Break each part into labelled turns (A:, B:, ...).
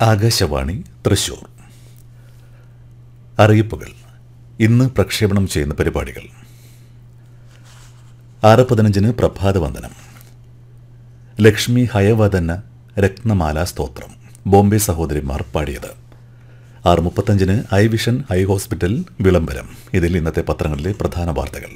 A: ആകാശവാണി തൃശൂർ അറിയിപ്പുകൾ ഇന്ന് പ്രക്ഷേപണം ചെയ്യുന്ന പരിപാടികൾ ആറ് പതിനഞ്ചിന് പ്രഭാതവന്ദനം ലക്ഷ്മി ഹയവദന രത്നമാല സ്തോത്രം ബോംബെ സഹോദരിമാർ പാടിയത് ആറ് മുപ്പത്തഞ്ചിന് ഐ വിഷൻ ഐ ഹോസ്പിറ്റൽ വിളംബരം ഇതിൽ ഇന്നത്തെ പത്രങ്ങളിലെ പ്രധാന വാർത്തകൾ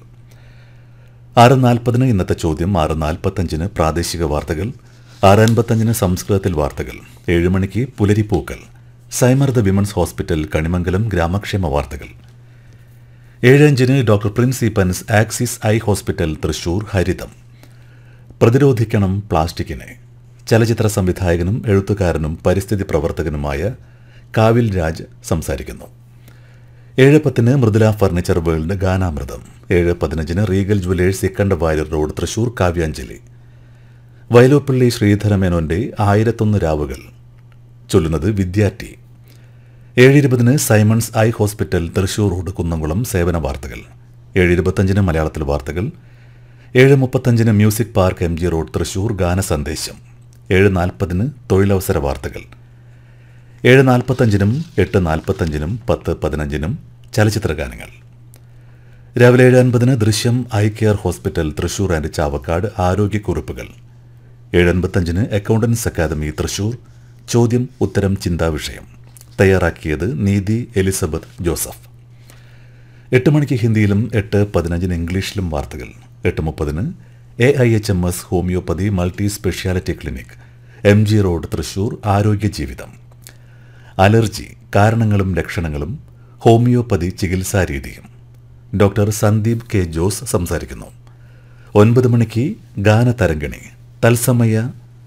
A: ആറ് നാൽപ്പതിന് ഇന്നത്തെ ചോദ്യം ആറ് നാൽപ്പത്തഞ്ചിന് പ്രാദേശിക വാർത്തകൾ ആറ് അൻപത്തഞ്ചിന് സംസ്കൃതത്തിൽ വാർത്തകൾ ഏഴ് മണിക്ക് പുലരിപ്പൂക്കൾ സൈമർദ വിമൻസ് ഹോസ്പിറ്റൽ കണിമംഗലം ഗ്രാമക്ഷേമ വാർത്തകൾ ഏഴ് അഞ്ചിന് ഡോക്ടർ പ്രിൻസ് ഈപ്പൻസ് ആക്സിസ് ഐ ഹോസ്പിറ്റൽ തൃശൂർ ഹരിതം പ്രതിരോധിക്കണം പ്ലാസ്റ്റിക്കിനെ ചലച്ചിത്ര സംവിധായകനും എഴുത്തുകാരനും പരിസ്ഥിതി പ്രവർത്തകനുമായ കാവിൽ രാജ് സംസാരിക്കുന്നു ഏഴ് പത്തിന് മൃദുല ഫർണിച്ചർ വേൾഡ് ഗാനാമൃതം ഏഴ് പതിനഞ്ചിന് റീഗൽ ജുവലേഴ്സ് സിക്കണ്ടവായർ റോഡ് തൃശൂർ കാവ്യാഞ്ജലി വയലോപ്പള്ളി ശ്രീധരമേനോന്റെ ആയിരത്തൊന്ന് രാവുകൾ ചൊല്ലുന്നത് വിദ്യാർത്ഥി ഏഴ് ഇരുപതിന് Simon's eye hospital Thrissur road Kunnamkulam സേവന വാർത്തകൾ ഏഴ് ഇരുപത്തഞ്ചിന് മലയാളത്തിൽ വാർത്തകൾ ഏഴ് മുപ്പത്തഞ്ചിന് music park M G road Thrissur ഗാന സന്ദേശം ഏഴ് നാൽപ്പതിന് തൊഴിലവസര വാർത്തകൾ ഏഴ് നാൽപ്പത്തഞ്ചിനും എട്ട് നാൽപ്പത്തഞ്ചിനും പത്ത് പതിനഞ്ചിനും ചലച്ചിത്ര ഗാനങ്ങൾ രാവിലെ ഏഴ് അൻപതിന് Drishyam eye care hospital Thrissur and Chavakkad ആരോഗ്യക്കുറിപ്പുകൾ ഏഴ് അൻപത്തഞ്ചിന് അക്കൗണ്ടൻസ് അക്കാദമി തൃശൂർ ചോദ്യം ഉത്തരം ചിന്താ വിഷയം തയ്യാറാക്കിയത് നീതി എലിസബത്ത് ജോസഫ് എട്ട് മണിക്ക് ഹിന്ദിയിലും എട്ട് പതിനഞ്ചിന് ഇംഗ്ലീഷിലും വാർത്തകൾ എട്ട് മുപ്പതിന് A I H M S homoeopathy multi speciality clinic M G road Thrissur ആരോഗ്യ ജീവിതം അലർജി കാരണങ്ങളും ലക്ഷണങ്ങളും ഹോമിയോപ്പതി ചികിത്സാ രീതിയും ഡോക്ടർ സന്ദീപ് കെ ജോസ് സംസാരിക്കുന്നു ഒൻപത് മണിക്ക് ഗാനതരംഗിണി തത്സമയ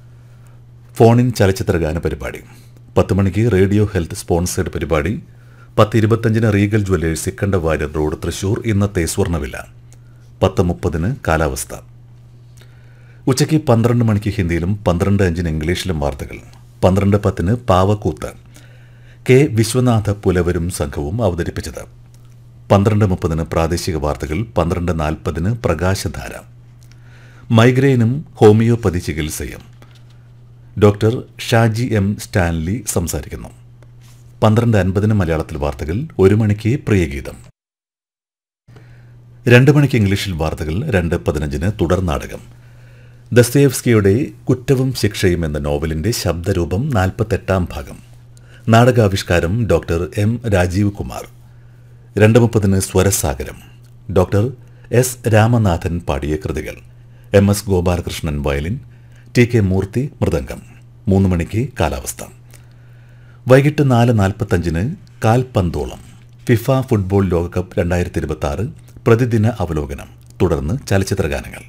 A: ഫോണിൻ ചലച്ചിത്ര ഗാന പരിപാടി പത്ത് മണിക്ക് റേഡിയോ ഹെൽത്ത് സ്പോൺസേഡ് പരിപാടി പത്ത് ഇരുപത്തഞ്ചിന് Regal jewellers Sikkanda Variar road Thrissur ഇന്നത്തെ സ്വർണ്ണവില പത്ത് മുപ്പതിന് കാലാവസ്ഥ ഉച്ചയ്ക്ക് പന്ത്രണ്ട് മണിക്ക് ഹിന്ദിയിലും പന്ത്രണ്ട് അഞ്ചിന് ഇംഗ്ലീഷിലും വാർത്തകൾ പന്ത്രണ്ട് പത്തിന് പാവക്കൂത്ത് കെ വിശ്വനാഥ പുലവരും സംഘവും അവതരിപ്പിച്ചത് പന്ത്രണ്ട് മുപ്പതിന് പ്രാദേശിക വാർത്തകൾ പന്ത്രണ്ട് നാൽപ്പതിന് പ്രകാശധാര മൈഗ്രെയിനും ഹോമിയോപ്പതി ചികിത്സയും ഡോക്ടർ ഷാജി എം സ്റ്റാൻലി സംസാരിക്കുന്നു പന്ത്രണ്ട് അൻപതിന് മലയാളത്തിൽ വാർത്തകൾ ഒരു മണിക്ക് പ്രിയഗീതം രണ്ട് മണിക്ക് ഇംഗ്ലീഷിൽ വാർത്തകൾ രണ്ട് പതിനഞ്ചിന് തുടർ നാടകം ദസ്തയേവ്സ്കിയുടെ കുറ്റവും ശിക്ഷയും എന്ന നോവലിന്റെ ശബ്ദരൂപം നാൽപ്പത്തെട്ടാം ഭാഗം നാടകാവിഷ്കാരം ഡോക്ടർ എം രാജീവ് കുമാർ രണ്ട് മുപ്പതിന് സ്വരസാഗരം ഡോക്ടർ എസ് രാമനാഥൻ പാടിയ കൃതികൾ M S Gopalakrishnan violin T K Murthy mridangam മൂന്ന് മണിക്ക് കാലാവസ്ഥ വൈകിട്ട് നാല് നാൽപ്പത്തഞ്ചിന് കാൽപന്തോളം ഫിഫ ഫുട്ബോൾ ലോകകപ്പ് രണ്ടായിരത്തി ഇരുപത്തി ആറ് പ്രതിദിന അവലോകനം തുടർന്ന് ചലച്ചിത്ര ഗാനങ്ങൾ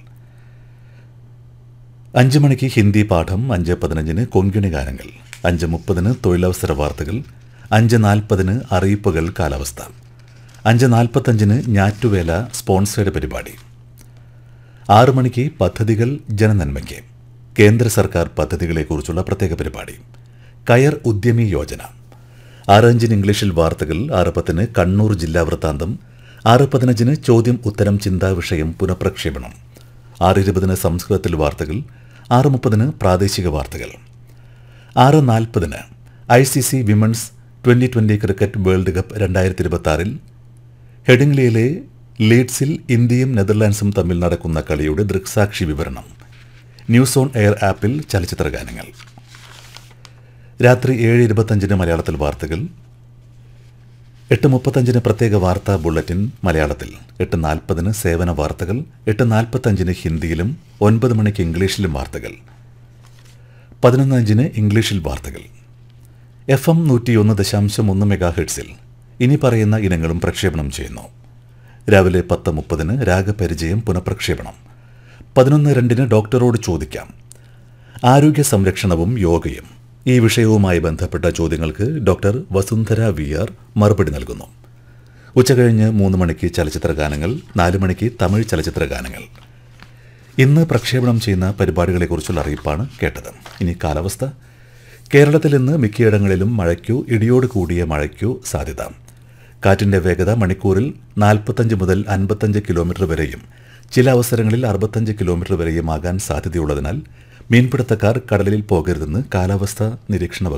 A: അഞ്ച് മണിക്ക് ഹിന്ദി പാഠം അഞ്ച് പതിനഞ്ചിന് കൊങ്കിണി ഗാനങ്ങൾ അഞ്ച് മുപ്പതിന് തൊഴിലവസര വാർത്തകൾ അഞ്ച് നാൽപ്പതിന് അറിയിപ്പുകൾ കാലാവസ്ഥ അഞ്ച് നാൽപ്പത്തഞ്ചിന് ഞാറ്റുവേല സ്പോൺസേഡ് പരിപാടി ആറു മണിക്ക് പദ്ധതികൾ ജനനന്മയ്ക്ക് കേന്ദ്ര സർക്കാർ പദ്ധതികളെക്കുറിച്ചുള്ള പ്രത്യേക പരിപാടി കയർ ഉദ്യമി യോജന ആറ് അഞ്ചിന് ഇംഗ്ലീഷിൽ വാർത്തകൾ ആറ് പത്തിന് കണ്ണൂർ ജില്ലാ വൃത്താന്തം ആറ് പതിനഞ്ചിന് ചോദ്യം ഉത്തരം ചിന്താ വിഷയം പുനഃപ്രക്ഷേപണം ആറ് ഇരുപതിന് സംസ്കൃതത്തിൽ വാർത്തകൾ ആറ് മുപ്പതിന് പ്രാദേശിക വാർത്തകൾ ആറ് നാൽപ്പതിന് I C C women's twenty twenty cricket world cup രണ്ടായിരത്തി ഇരുപത്തി ആറിൽ ഹെഡിംഗ്ലിയിലെ ലീഡ്സിൽ ഇന്ത്യയും നെതർലാൻഡ്സും തമ്മിൽ നടക്കുന്ന കളിയുടെ ദൃക്സാക്ഷി വിവരണം ന്യൂസ് ഓൺ എയർ ആപ്പിൽ ചലച്ചിത്ര ഗാനങ്ങൾ രാത്രി ഏഴ് ഇരുപത്തഞ്ചിന് മലയാളത്തിൽ വാർത്തകൾ എട്ട് മുപ്പത്തഞ്ചിന് പ്രത്യേക വാർത്താ ബുള്ളറ്റിൻ മലയാളത്തിൽ എട്ട് നാൽപ്പതിന് സേവന വാർത്തകൾ എട്ട് നാൽപ്പത്തഞ്ചിന് ഹിന്ദിയിലും ഒൻപത് മണിക്ക് ഇംഗ്ലീഷിലും വാർത്തകൾ പതിനൊന്ന് അഞ്ചിന് ഇംഗ്ലീഷിൽ വാർത്തകൾ എഫ് എം നൂറ്റിയൊന്ന് ദശാംശം ഒന്ന് മെഗാ ഹെഡ്സിൽ ഇനി പറയുന്ന ഇനങ്ങളും പ്രക്ഷേപണം ചെയ്യുന്നു രാവിലെ പത്ത് മുപ്പതിന് രാഗപരിചയം പുനഃപ്രക്ഷേപണം പതിനൊന്ന് രണ്ടിന് ഡോക്ടറോട് ചോദിക്കാം ആരോഗ്യ സംരക്ഷണവും യോഗയും ഈ വിഷയവുമായി ബന്ധപ്പെട്ട ചോദ്യങ്ങൾക്ക് ഡോക്ടർ വസുന്ധര വി ആർ മറുപടി നൽകുന്നു ഉച്ചകഴിഞ്ഞ് മൂന്ന് മണിക്ക് ചലച്ചിത്ര ഗാനങ്ങൾ നാല് മണിക്ക് തമിഴ് ചലച്ചിത്ര ഗാനങ്ങൾ ഇന്ന് പ്രക്ഷേപണം ചെയ്യുന്ന പരിപാടികളെക്കുറിച്ചുള്ള അറിയിപ്പാണ് കേട്ടത് ഇനി കാലാവസ്ഥ കേരളത്തിൽ ഇന്ന് മിക്കയിടങ്ങളിലും മഴയ്ക്കോ ഇടിയോട് കൂടിയ മഴയ്ക്കോ സാധ്യത കാറ്റിന്റെ വേഗത മണിക്കൂറിൽ നാൽപ്പത്തഞ്ച് മുതൽ അൻപത്തഞ്ച് കിലോമീറ്റർ വരെയും ചില അവസരങ്ങളിൽ അറുപത്തഞ്ച് കിലോമീറ്റർ വരെയും ആകാൻ സാധ്യതയുള്ളതിനാൽ മീൻപിടുത്തക്കാർ കടലിൽ പോകരുതെന്ന് കാലാവസ്ഥാ നിരീക്ഷണ